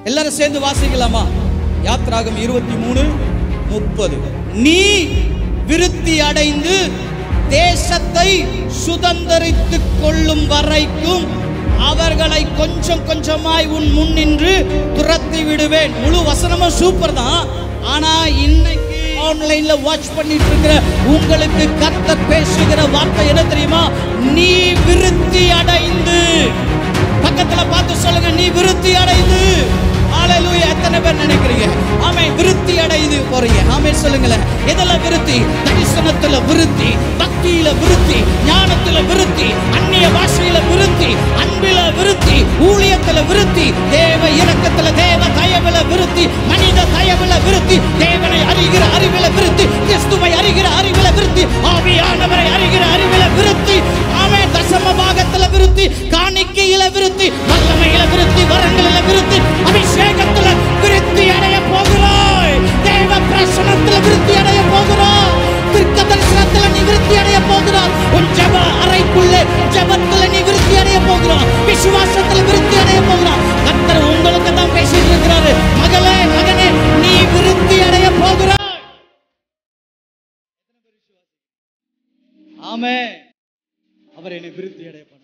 எல்லாரும் சேர்ந்து வாசிக்கலாமா யாத்ராகம் இருபத்தி மூணு முப்பது நீ விருத்தி அடைந்து தேசத்தை சுதந்தரித்துக் கொள்ளும் வரைக்கும் அவர்களை கொஞ்சம் கொஞ்சமாய் உன் முன் நின்று துரத்தி விடுவேன் முழு வசனமும் சூப்பர் தான் ஆனா இன்னைக்கு ஆன்லைன்ல வாட்ச் பண்ணிட்டு இருக்கிற உங்களுக்கு கத்த பேசுகிற வார்த்தை என்ன தெரியுமா நீ விருத்தி அடைந்து பக்கத்துல பார்த்து சொல்லுங்க நீ விருத்தி அடைந்து ஹalleluya எத்தனை பேர் நினைக்கிறீங்க ஆமே விருத்தி அடைந்து போறீங்க ஆமே சொல்லுங்களேன் எதுல விருத்தி தரிசனத்துல விருத்தி பக்தியில விருத்தி ஞானத்துல விருத்தி அந்நிய பாஷையில விருத்தி அன்பில விருத்தி ஊழியத்துல விருத்தி தேவ இரக்கத்துல தேவ தயவுல விருத்தி மனித தயவுல விருத்தி தேவனை அறிகிற அறிவில விருத்தி கிறிஸ்துவை அறிகிற அறிவில விருத்தி ஆவியானவரை அறிகிற அறிவில விருத்தி ஆமே தசம பாகத்துல விருத்தி காணிக்கையில விருத்தி வல்லமையில விருத்தி வரங்களில விருத்தி அபிஷேகத்துல விருத்தி அடைய போகிறாய் தேவ பிரசனத்துல விருத்தி அடைய போகிறாய் திருக்க தரிசனத்துல நீ விருத்தி அடைய போகிறாய் உன் ஜெப அறைக்குள்ளே ஜெபத்துல நீ விருத்தி அடைய போகிறாய் விசுவாசத்துல விருத்தி அடைய போகிறாய் கர்த்தர் உங்களுக்கு தான் பேசிட்டு இருக்கிறாரு மகளே மகனே நீ விருத்தி அடைய போகிறாய் ஆமே அவர் என்னை விருத்தி அடைய பண்ண